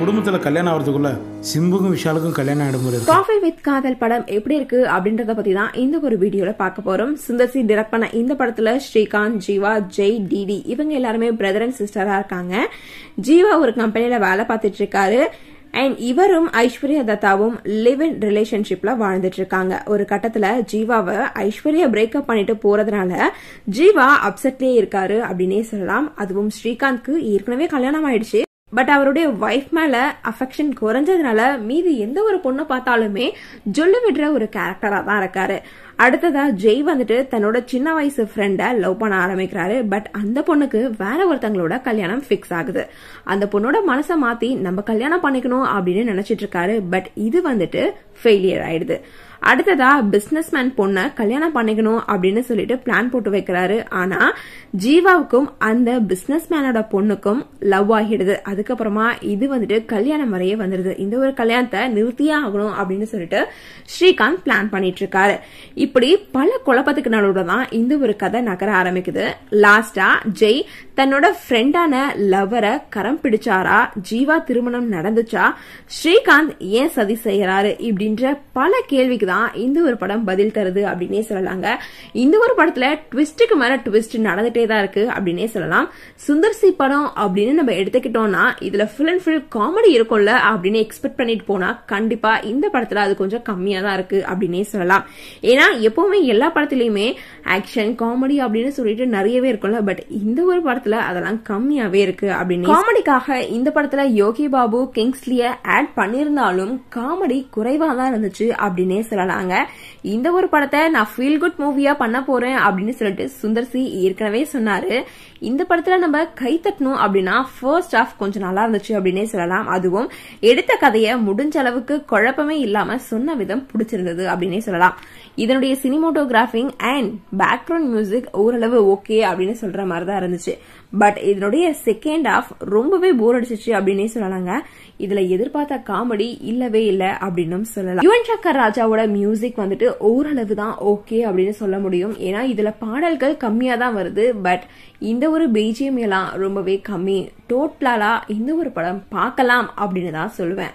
குடும்பத்துல கல்யாணம் ஆகிறதுக்குள்ள சிம்புக்கும் விஷாலுக்கும் கல்யாணம் ஆயிடும் போது இருக்கு காஃபி வித் காதல் படம் எப்படி இருக்கு அப்படின்றத பத்தி தான் இந்த ஒரு வீடியோல பார்க்க போறோம் சுந்தர்சி டிரெக்ட் பண்ண இந்த படத்துல ஸ்ரீகாந்த் ஜீவா ஜெய் டிடி இவங்க எல்லாருமே பிரதர் அண்ட் சிஸ்டரா இருக்காங்க ஜீவா ஒரு கம்பெனில வேலை பார்த்துட்டு இருக்காரு அண்ட் இவரும் ஐஸ்வர்யா தத்தாவும் லிவ் இன் ரிலேஷன்ஷிப்ல வாழ்ந்துட்டு இருக்காங்க ஒரு கட்டத்துல ஜீவாவை ஐஸ்வர்யா பிரேக்கப் பண்ணிட்டு போறதுனால ஜீவா அப்செட்லயே இருக்காரு அப்படின்னே சொல்லலாம் அதுவும் ஸ்ரீகாந்த்க்கு ஏற்கனவே கல்யாணம் ஆயிடுச்சு பட் அவருடைய ஒய்ஃப் மேல அஃபெக்ஷன் குறைஞ்சதுனால மீதி எந்த ஒரு பொண்ணை பார்த்தாலுமே ஜொல்லு விடுற ஒரு கேரக்டரா தான் இருக்காரு அடுத்ததா ஜெய் வந்துட்டு தன்னோட சின்ன வயசு ஃப்ரெண்ட லவ் பண்ண ஆரம்பிக்கிறாரு பட் அந்த பொண்ணுக்கு வேற ஒருத்தங்களோட கல்யாணம் ஃபிக்ஸ் ஆகுது அந்த பொண்ணோட மனசை மாத்தி நம்ம கல்யாணம் பண்ணிக்கணும் அப்படின்னு நினைச்சிட்டு இருக்காரு பட் இது வந்துட்டு ஃபெயிலியர் ஆயிடுது அடுத்ததா பிசினஸ் மேன் பொண்ணை கல்யாணம் பண்ணிக்கணும் அப்படின்னு சொல்லிட்டு பிளான் போட்டு வைக்கிறாரு ஆனா ஜீவாவுக்கும் அந்த பிசினஸ் மேனோட பொண்ணுக்கும் லவ் ஆகிடுது அதுக்கப்புறமா இது வந்துட்டு கல்யாணம் வரையே வந்துடுது இந்த ஒரு கல்யாணத்தை நிறுத்தியே ஆகணும் அப்படின்னு சொல்லிட்டு ஸ்ரீகாந்த் பிளான் பண்ணிட்டு இருக்காரு இப்படி பல குழப்பத்துக்கு நடுவுல தான் இந்த ஒரு கதை நகர ஆரம்பிக்குது லாஸ்டா ஜெய் தன்னோட ஃப்ரெண்டான லவ்வரை கரம் பிடிச்சாரா ஜீவா திருமணம் நடந்துச்சா ஸ்ரீகாந்த் ஏன் சதி செய்யறாரு இப்படின்ற பல கேள்விக்கு தான் இந்த ஒரு படம் பதில் தருது அப்படின்னே சொல்லலாங்க இந்த ஒரு படத்துல ட்விஸ்டுக்கு மேல ட்விஸ்ட் நடந்துட்டே தான் இருக்கு அப்படின்னே சொல்லலாம் சுந்தர்சி படம் அப்படின்னு நம்ம எடுத்துக்கிட்டோம்னா இதுல ஃபுல் அண்ட் ஃபுல் காமெடி இருக்கும்ல அப்படின்னு எக்ஸ்பெக்ட் பண்ணிட்டு போனா கண்டிப்பா இந்த படத்துல அது கொஞ்சம் கம்மியா தான் இருக்கு அப்படின்னே சொல்லலாம் ஏன்னா எப்பவுமே எல்லா படத்துலயுமே ஆக்ஷன் காமெடி அப்படின்னு சொல்லிட்டு நிறையவே இருக்கும்ல பட் இந்த ஒரு படத்துல அதெல்லாம் கம்மியாவே இருக்கு அப்படின்னு காமெடிக்காக இந்த படத்துல யோகி பாபு கிங்ஸ்லிய ஆட் பண்ணிருந்தாலும் காமெடி குறைவா தான் இருந்துச்சு அப்படின்னே சொல்லலாங்க இந்த ஒரு படத்தை நான் ஃபீல் குட் மூவியா பண்ண போறேன் அப்படின்னு சொல்லிட்டு சுந்தர்சி ஏற்கனவே சொன்னாரு இந்த படத்துல நம்ம கை தட்டணும் அப்படின்னா ஃபர்ஸ்ட் ஆஃப் கொஞ்சம் நல்லா இருந்துச்சு அப்படின்னே சொல்லலாம் அதுவும் எடுத்த கதையை முடிஞ்ச அளவுக்கு குழப்பமே இல்லாம சொன்ன விதம் பிடிச்சிருந்தது அப்படின்னே சொல்லலாம் இதனுடைய சினிமோட்டோகிராஃபிங் அண்ட் பேக்ரவுண்ட் மியூசிக் ஓரளவு ஓகே அப்படின்னு சொல்ற மாதிரி தான் இருந்துச்சு பட் இதனுடைய செகண்ட் ஆஃப் ரொம்பவே போர் அடிச்சிச்சு அப்படின்னே சொல்லலாங்க இதுல எதிர்பார்த்த காமெடி இல்லவே இல்ல அப்படின்னும் சொல்லலாம் யுவன் சங்கர் ராஜாவோட மியூசிக் வந்துட்டு ஓரளவு தான் ஓகே அப்படின்னு சொல்ல முடியும் ஏன்னா இதுல பாடல்கள் கம்மியா தான் வருது பட் இந்த ஒரு பெய்ஜியம் எல்லாம் ரொம்பவே கம்மி டோட்டலா இந்த ஒரு படம் பார்க்கலாம் அப்படின்னு தான் சொல்லுவேன்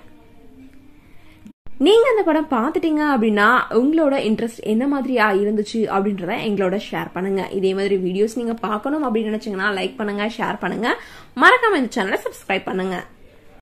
நீங்க அந்த படம் பார்த்துட்டீங்க அப்படின்னா உங்களோட இன்ட்ரெஸ்ட் என்ன மாதிரியா இருந்துச்சு அப்படின்றத எங்களோட ஷேர் பண்ணுங்க இதே மாதிரி வீடியோஸ் நீங்க பார்க்கணும் அப்படின்னு நினைச்சீங்கன்னா லைக் பண்ணுங்க ஷேர் பண்ணுங்க மறக்காம இந்த சேனலை சப்ஸ்கிரைப் பண்ணுங்க